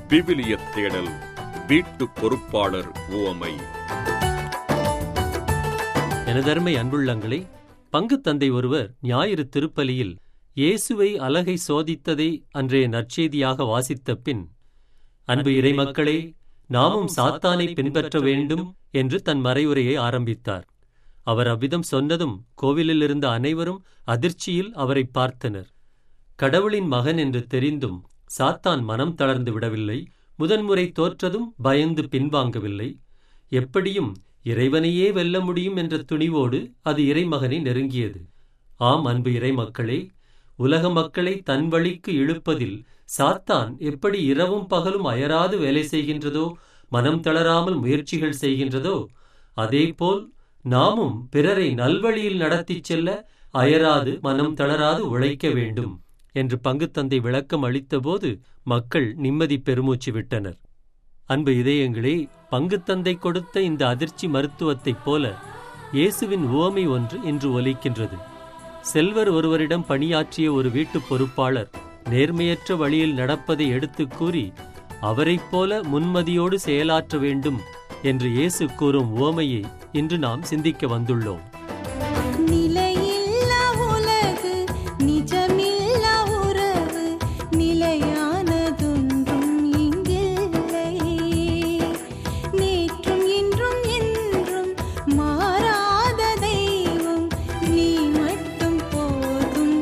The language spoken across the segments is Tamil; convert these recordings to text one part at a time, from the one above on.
விவிலிய தேடல் வீட்டு பொறுப்பாளர் உவமை எனதருமை அன்புள்ளங்களே பங்குத் தந்தை ஒருவர் ஞாயிறு திருப்பலியில் இயேசுவை அலகை சோதித்ததை அன்றைய நற்செய்தியாக வாசித்த பின் அன்பு இறைமக்களே நாமும் சாத்தானை பின்பற்ற வேண்டும் என்று தன் மறைவுரையை ஆரம்பித்தார் அவர் அவ்விதம் சொன்னதும் கோவிலில் இருந்த அனைவரும் அதிர்ச்சியில் அவரை பார்த்தனர் கடவுளின் மகன் என்று தெரிந்தும் சாத்தான் மனம் தளர்ந்து விடவில்லை முதன்முறை தோற்றதும் பயந்து பின்வாங்கவில்லை எப்படியும் இறைவனையே வெல்ல முடியும் என்ற துணிவோடு அது இறைமகனை நெருங்கியது ஆம் அன்பு இறைமக்களே உலக மக்களை தன் வழிக்கு இழுப்பதில் சாத்தான் எப்படி இரவும் பகலும் அயராது வேலை செய்கின்றதோ மனம் தளராமல் முயற்சிகள் செய்கின்றதோ அதேபோல் நாமும் பிறரை நல்வழியில் நடத்திச் செல்ல அயராது மனம் தளராது உழைக்க வேண்டும் என்று பங்குத்தந்தை விளக்கம் அளித்தபோது மக்கள் நிம்மதி பெருமூச்சு விட்டனர் அன்பு இதயங்களே பங்குத்தந்தை கொடுத்த இந்த அதிர்ச்சி மருத்துவத்தைப் போல இயேசுவின் உவமை ஒன்று இன்று ஒலிக்கின்றது செல்வர் ஒருவரிடம் பணியாற்றிய ஒரு வீட்டுப் பொறுப்பாளர் நேர்மையற்ற வழியில் நடப்பதை எடுத்துக் கூறி அவரைப் போல முன்மதியோடு செயலாற்ற வேண்டும் என்று இயேசு கூறும் உவமையை இன்று நாம் சிந்திக்க வந்துள்ளோம் நிலையில்லா உலகு நிஜமில்லா உறவு நிலையானதொன்றும் இங்கில்லை நேற்றும் இன்றும் என்றும் மாறாத தெய்வம் நீ மட்டும் போதும்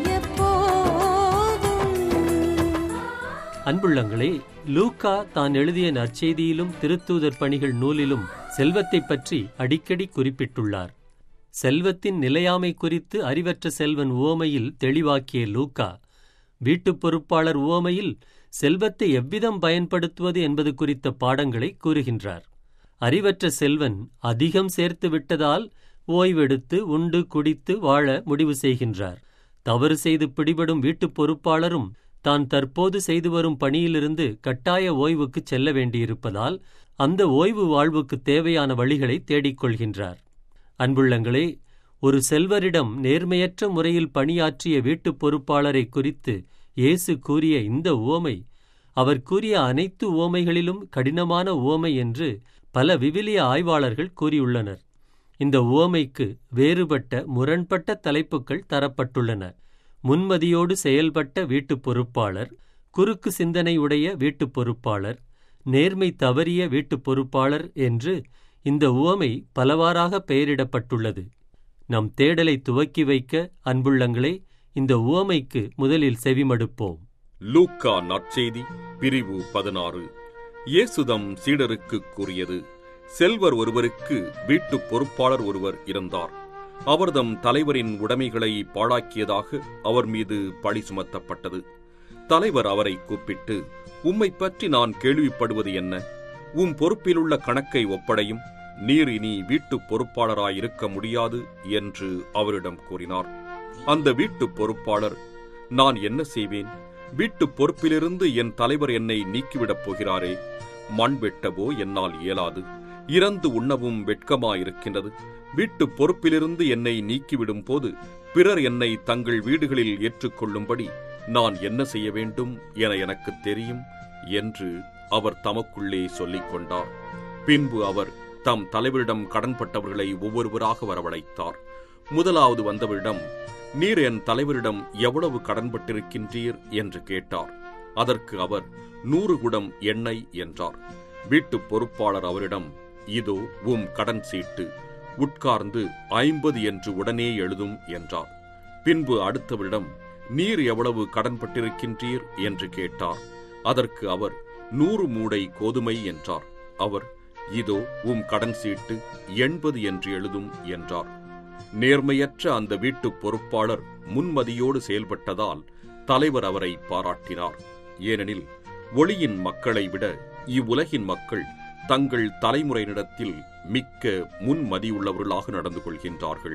எப்போதும் அன்புள்ளங்களே லூக்கா தான் எழுதிய நற்செய்தியிலும் திருத்தூதர் பணிகள் நூலிலும் செல்வத்தைப் பற்றி அடிக்கடி குறிப்பிட்டுள்ளார் செல்வத்தின் நிலையாமை குறித்து அறிவற்ற செல்வன் உவமையில் தெளிவாக்கிய லூக்கா வீட்டுப் பொறுப்பாளர் உவமையில் செல்வத்தை எவ்விதம் பயன்படுத்துவது என்பது குறித்த பாடங்களை கூறுகின்றார் அறிவற்ற செல்வன் அதிகம் சேர்த்து விட்டதால் ஓய்வெடுத்து உண்டு குடித்து வாழ முடிவு செய்கின்றார் தவறு செய்து பிடிபடும் வீட்டுப் பொறுப்பாளரும் தான் தற்போது செய்து வரும் பணியிலிருந்து கட்டாய ஓய்வுக்கு செல்ல வேண்டியிருப்பதால் அந்த ஓய்வு வாழ்வுக்கு தேவையான வழிகளை தேடிக்கொள்கின்றார் அன்புள்ளங்களே ஒரு செல்வரிடம் நேர்மையற்ற முறையில் பணியாற்றிய வீட்டுப் பொறுப்பாளரை குறித்து இயேசு கூறிய இந்த உவமை அவர் கூறிய அனைத்து உவமைகளிலும் கடினமான உவமை என்று பல விவிலிய ஆய்வாளர்கள் கூறியுள்ளனர் இந்த உவமைக்கு வேறுபட்ட முரண்பட்ட தலைப்புகள் தரப்பட்டுள்ளன முன்மதியோடு செயல்பட்ட வீட்டுப் பொறுப்பாளர் குறுக்கு சிந்தனை உடைய வீட்டுப் பொறுப்பாளர் நேர்மை தவறிய வீட்டுப் பொறுப்பாளர் என்று இந்த உவமை பலவாறாக பெயரிடப்பட்டுள்ளது நம் தேடலை துவக்கி வைக்க அன்புள்ளங்களே இந்த உவமைக்கு முதலில் செவிமடுப்போம் லூக்கா நற்செய்தி பிரிவு பதினாறு இயேசுதம் சீடருக்கு கூறியது செல்வர் ஒருவருக்கு வீட்டு பொறுப்பாளர் ஒருவர் இருந்தார் அவர்தம் தலைவரின் உடைமைகளை பாழாக்கியதாக அவர் மீது பழி சுமத்தப்பட்டது தலைவர் அவரை கூப்பிட்டு உம்மை பற்றி நான் கேள்விப்படுவது என்ன உம் பொறுப்பிலுள்ள கணக்கை ஒப்படையும் நீர் இனி வீட்டு பொறுப்பாளராயிருக்க முடியாது என்று அவரிடம் கூறினார் அந்த வீட்டு பொறுப்பாளர் நான் என்ன செய்வேன் வீட்டு பொறுப்பிலிருந்து என் தலைவர் என்னை நீக்கிவிடப் போகிறாரே மண் வெட்டவோ என்னால் இயலாது இறந்து உண்ணவும் வெட்கமாயிருக்கின்றது வீட்டு பொறுப்பிலிருந்து என்னை நீக்கிவிடும் போது பிறர் என்னை தங்கள் வீடுகளில் ஏற்றுக்கொள்ளும்படி நான் என்ன செய்ய வேண்டும் என எனக்கு தெரியும் என்று அவர் தமக்குள்ளே சொல்லிக் கொண்டார் பின்பு அவர் தம் தலைவரிடம் கடன்பட்டவர்களை ஒவ்வொருவராக வரவழைத்தார் முதலாவது வந்தவரிடம் நீர் என் தலைவரிடம் எவ்வளவு கடன்பட்டிருக்கின்றீர் என்று கேட்டார் அதற்கு அவர் நூறு குடம் எண்ணெய் என்றார் வீட்டுப் பொறுப்பாளர் அவரிடம் இதோ உம் கடன் சீட்டு உட்கார்ந்து ஐம்பது என்று உடனே எழுதும் என்றார் பின்பு அடுத்தவரிடம் நீர் எவ்வளவு கடன்பட்டிருக்கின்றீர் என்று கேட்டார் அதற்கு அவர் நூறு மூடை கோதுமை என்றார் அவர் இதோ உம் கடன் சீட்டு எண்பது என்று எழுதும் என்றார் நேர்மையற்ற அந்த வீட்டுப் பொறுப்பாளர் முன்மதியோடு செயல்பட்டதால் தலைவர் அவரை பாராட்டினார் ஏனெனில் ஒளியின் மக்களை விட இவ்வுலகின் மக்கள் தங்கள் தலைமுறையினிடத்தில் மிக்க முன்மதியுள்ளவர்களாக நடந்து கொள்கின்றார்கள்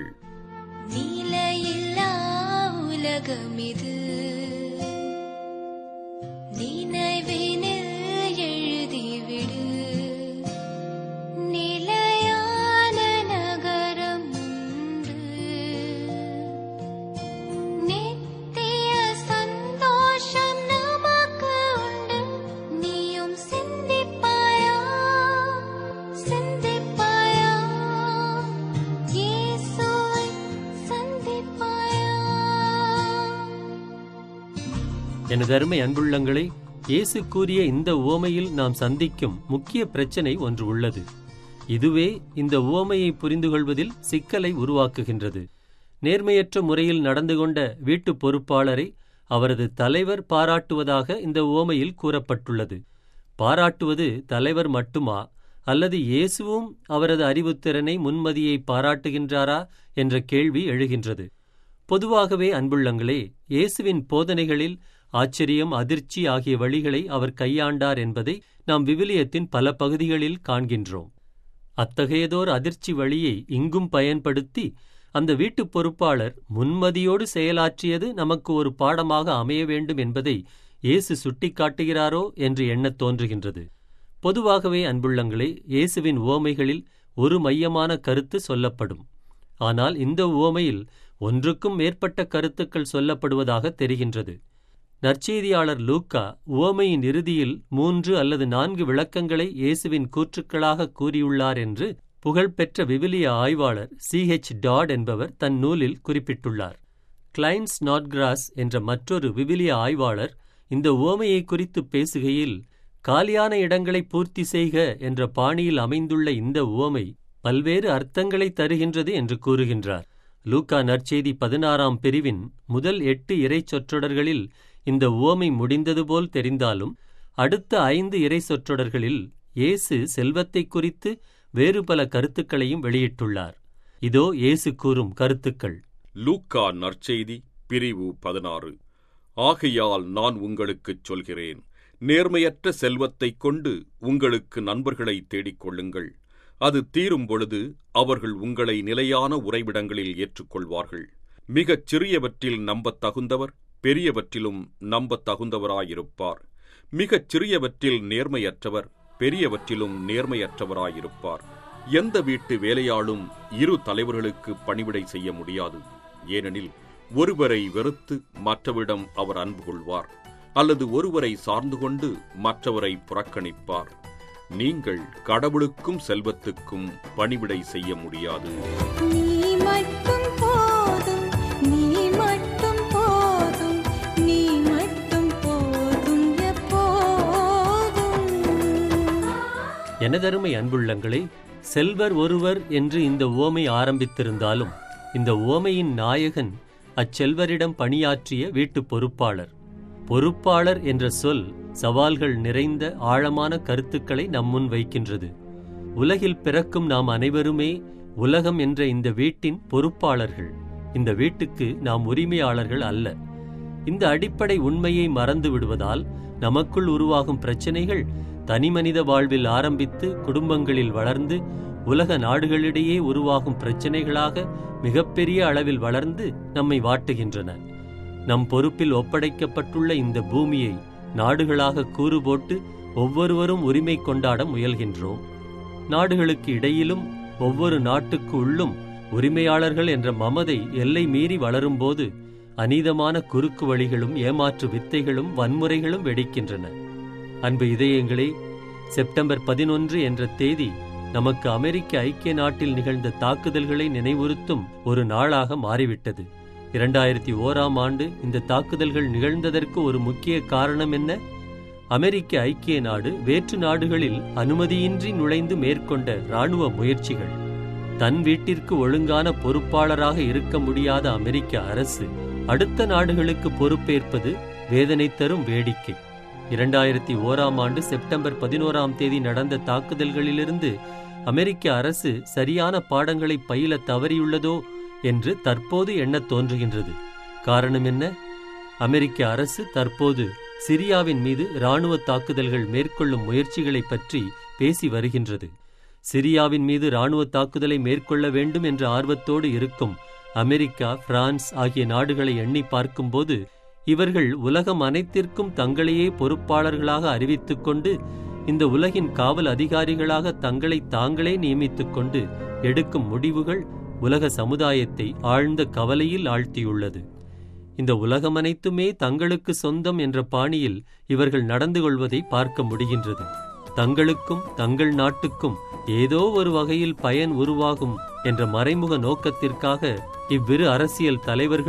நிலையில்லா உலகமிது நினைவினில் எழுதிவிடு நிலையான நகரம் உண்டு நித்திய சந்தோஷம் நமக்கு உண்டு நீயும் சிந்தித்து எனது அருமை அன்புள்ளங்களே இயேசு கூறிய இந்த உவமையில் நாம் சந்திக்கும் முக்கிய பிரச்சனை ஒன்று உள்ளது இதுவே இந்த உவமையை புரிந்து கொள்வதில் சிக்கலை உருவாக்குகின்றது நேர்மையற்ற முறையில் நடந்து கொண்ட வீட்டு பொறுப்பாளரை அவரது தலைவர் பாராட்டுவதாக இந்த உவமையில் கூறப்பட்டுள்ளது பாராட்டுவது தலைவர் மட்டுமா அல்லது இயேசுவும் அவரது அறிவுத்திறனை முன்மதியை பாராட்டுகின்றாரா என்ற கேள்வி எழுகின்றது பொதுவாகவே அன்புள்ளங்களே இயேசுவின் போதனைகளில் ஆச்சரியம் அதிர்ச்சி ஆகிய வழிகளை அவர் கையாண்டார் என்பதை நாம் விவிலியத்தின் பல பகுதிகளில் காண்கின்றோம் அத்தகையதோர் அதிர்ச்சி வழியை இங்கும் பயன்படுத்தி அந்த வீட்டுப் பொறுப்பாளர் முன்மதியோடு செயலாற்றியது நமக்கு ஒரு பாடமாக அமைய வேண்டும் என்பதை இயேசு சுட்டிக்காட்டுகிறாரோ என்று எண்ணத் தோன்றுகின்றது பொதுவாகவே அன்புள்ளங்களே இயேசுவின் உவமைகளில் ஒரு மையமான கருத்து சொல்லப்படும் ஆனால் இந்த உவமையில் ஒன்றுக்கும் மேற்பட்ட கருத்துக்கள் சொல்லப்படுவதாக தெரிகின்றது நற்செய்தியாளர் லூக்கா உவமையின் இறுதியில் மூன்று அல்லது நான்கு விளக்கங்களை இயேசுவின் கூற்றுக்களாக கூறியுள்ளார் என்று புகழ்பெற்ற விவிலிய ஆய்வாளர் சி ஹெச் டாட் என்பவர் தன் நூலில் குறிப்பிட்டுள்ளார் கிளைன்ஸ் நாட்கிராஸ் என்ற மற்றொரு விவிலிய ஆய்வாளர் இந்த உவமையை குறித்து பேசுகையில் காலியான இடங்களை பூர்த்தி செய்க என்ற பாணியில் அமைந்துள்ள இந்த உவமை பல்வேறு அர்த்தங்களை தருகின்றது என்று கூறுகின்றார் லூக்கா நற்செய்தி பதினாறாம் பிரிவின் முதல் எட்டு இறை சொற்றொடர்களில் இந்த உவமை முடிந்தது போல் தெரிந்தாலும் அடுத்த ஐந்து இறை சொற்றொடர்களில் இயேசு செல்வத்தை குறித்து வேறு பல கருத்துக்களையும் வெளியிட்டுள்ளார் இதோ இயேசு கூறும் கருத்துக்கள் லூக்கா நற்செய்தி பிரிவு பதினாறு ஆகையால் நான் உங்களுக்குச் சொல்கிறேன் நேர்மையற்ற செல்வத்தைக் கொண்டு உங்களுக்கு நண்பர்களை தேடிக் கொள்ளுங்கள் அது தீரும் பொழுது அவர்கள் உங்களை நிலையான உறைவிடங்களில் ஏற்றுக்கொள்வார்கள் மிகச் சிறியவற்றில் நம்பத் தகுந்தவர் பெரியவற்றிலும் நம்பத் தகுந்தவராயிருப்பார் மிகச் சிறியவற்றில் நேர்மையற்றவர் பெரியவற்றிலும் நேர்மையற்றவராயிருப்பார் எந்த வீட்டு வேலையாளும் இரு தலைவர்களுக்கு பணிவிடை செய்ய முடியாது ஏனெனில் ஒருவரை வெறுத்து மற்றவரிடம் அவர் அன்பு கொள்வார் அல்லது ஒருவரை சார்ந்து கொண்டு மற்றவரை புறக்கணிப்பார் நீங்கள் கடவுளுக்கும் செல்வத்துக்கும் பணிவிடை செய்ய முடியாது நீ மட்டும் போதும் நீ மட்டும் போதும் நீ மட்டும் போதும் எப்போதும் எனதருமை அன்புள்ளங்களே செல்வர் ஒருவர் என்று இந்த உவமை ஆரம்பித்திருந்தாலும் இந்த உவமையின் நாயகன் அச்செல்வரிடம் பணியாற்றிய வீட்டுப் பொறுப்பாளர் பொறுப்பாளர் என்ற சொல் சவால்கள் நிறைந்த ஆழமான கருத்துக்களை நம்முன் வைக்கின்றது உலகில் பிறக்கும் நாம் அனைவருமே உலகம் என்ற இந்த வீட்டின் பொறுப்பாளர்கள் இந்த வீட்டுக்கு நாம் உரிமையாளர்கள் அல்ல இந்த அடிப்படை உண்மையை மறந்து விடுவதால் நமக்குள் உருவாகும் பிரச்சனைகள் தனிமனித வாழ்வில் ஆரம்பித்து குடும்பங்களில் வளர்ந்து உலக நாடுகளிடையே உருவாகும் பிரச்சனைகளாக மிகப்பெரிய அளவில் வளர்ந்து நம்மை வாட்டுகின்றன நம் பொறுப்பில் ஒப்படைக்கப்பட்டுள்ள இந்த பூமியை நாடுகளாக கூறு போட்டு ஒவ்வொருவரும் உரிமை கொண்டாட முயல்கின்றோம் நாடுகளுக்கு இடையிலும் ஒவ்வொரு நாட்டுக்கு உள்ளும் உரிமையாளர்கள் என்ற மமதை எல்லை மீறி வளரும்போது அநீதமான குறுக்கு வழிகளும் ஏமாற்று வித்தைகளும் வன்முறைகளும் வெடிக்கின்றன அன்பு இதயங்களே செப்டம்பர் பதினொன்று என்ற தேதி நமக்கு அமெரிக்க ஐக்கிய நாட்டில் நிகழ்ந்த தாக்குதல்களை நினைவுறுத்தும் ஒரு நாளாக மாறிவிட்டது இரண்டாயிரத்தி ஓராம் ஆண்டு இந்த தாக்குதல்கள் நிகழ்ந்ததற்கு ஒரு முக்கிய காரணம் என்ன அமெரிக்க ஐக்கிய நாடு வேற்று நாடுகளில் அனுமதியின்றி நுழைந்து மேற்கொண்ட இராணுவ முயற்சிகள் தன் வீட்டிற்கு ஒழுங்கான பொறுப்பாளராக இருக்க முடியாத அமெரிக்க அரசு அடுத்த நாடுகளுக்கு பொறுப்பேற்பது வேதனை தரும் வேடிக்கை இரண்டாயிரத்தி ஓராம் ஆண்டு செப்டம்பர் பதினோராம் தேதி நடந்த தாக்குதல்களிலிருந்து அமெரிக்க அரசு சரியான பாடங்களை பயில தவறியுள்ளதோ என்று தற்போது எண்ணத் தோன்றுகின்றது காரணம் என்ன அமெரிக்க அரசு தற்போது சிரியாவின் மீது இராணுவ தாக்குதல்கள் மேற்கொள்ளும் முயற்சிகளைப் பற்றி பேசி வருகின்றது சிரியாவின் மீது இராணுவ தாக்குதலை மேற்கொள்ள வேண்டும் என்ற ஆர்வத்தோடு இருக்கும் அமெரிக்கா பிரான்ஸ் ஆகிய நாடுகளை எண்ணி பார்க்கும்போது இவர்கள் உலகம் அனைத்திற்கும் தங்களையே பொறுப்பாளர்களாக அறிவித்துக் கொண்டு இந்த உலகின் காவல் அதிகாரிகளாக தங்களை தாங்களே நியமித்துக் கொண்டு எடுக்கும் முடிவுகள் உலக சமுதாயத்தை ஆழ்ந்த கவலையில் ஆழ்த்தியுள்ளது இந்த உலகம் அனைத்துமே தங்களுக்கு சொந்தம் என்ற பாணியில் இவர்கள் நடந்து கொள்வதை பார்க்க முடிகின்றது தங்களுக்கும் தங்கள் நாட்டுக்கும் ஏதோ ஒரு வகையில் பயன் உருவாகும் என்ற மறைமுக நோக்கத்திற்காக இவ்விரு அரசியல் தலைவர்களும்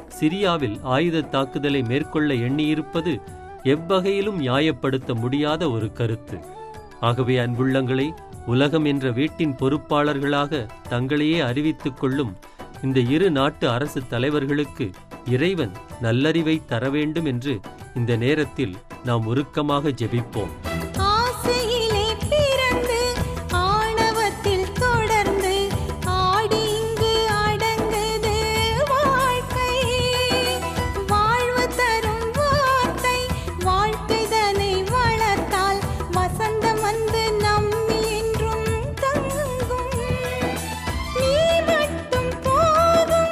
சிரியாவில் ஆயுத தாக்குதலை மேற்கொள்ள எண்ணியிருப்பது எவ்வகையிலும் நியாயப்படுத்த முடியாத ஒரு கருத்து ஆகவே அன்புள்ளங்களே உலகம் என்ற வீட்டின் பொறுப்பாளர்களாக தங்களையே அறிவித்துக் கொள்ளும் இந்த இரு நாட்டு அரசு தலைவர்களுக்கு இறைவன் நல்லறிவை தர வேண்டும் என்று இந்த நேரத்தில் நாம் உருக்கமாக ஜெபிப்போம் ஆசையிலே பிறந்து ஆணவத்தில் தொடர்ந்து ஆடி இங்கு அடங்குது வாழ்க்கை வாழ்வு தரும் வார்த்தை வாழ்க்கைதனை வளர்த்தால் வசந்தம் வந்து நம்மில் என்றும் தங்கும் நீ மட்டும் போதும்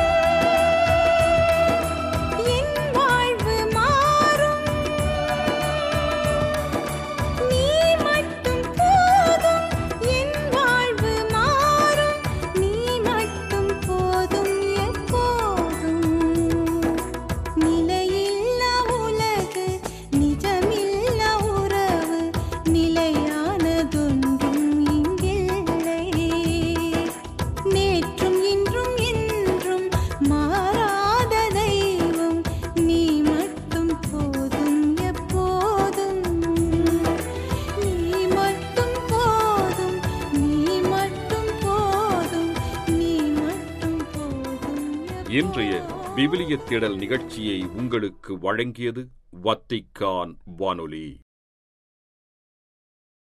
என் வாழ்வு மாறும் நீ மட்டும் போதும் என் வாழ்வு மாறும் நீ மட்டும் போதும் எப்போதும் நிலையில்லா உலகு நிஜமில்லா உறவு நிலையானதொன்றும் இங்கில்லை நேற்றும் இன்றும் என்றும் மாறாத தெய்வம் நீ மட்டும் போதும் எப்போதும் நீ மட்டும் போதும் நீ மட்டும் போதும் நீ மட்டும் போதும் இன்றைய விவிலிய தேடல் நிகழ்ச்சியை உங்களுக்கு வழங்கியது வத்திக்கான் வானொலி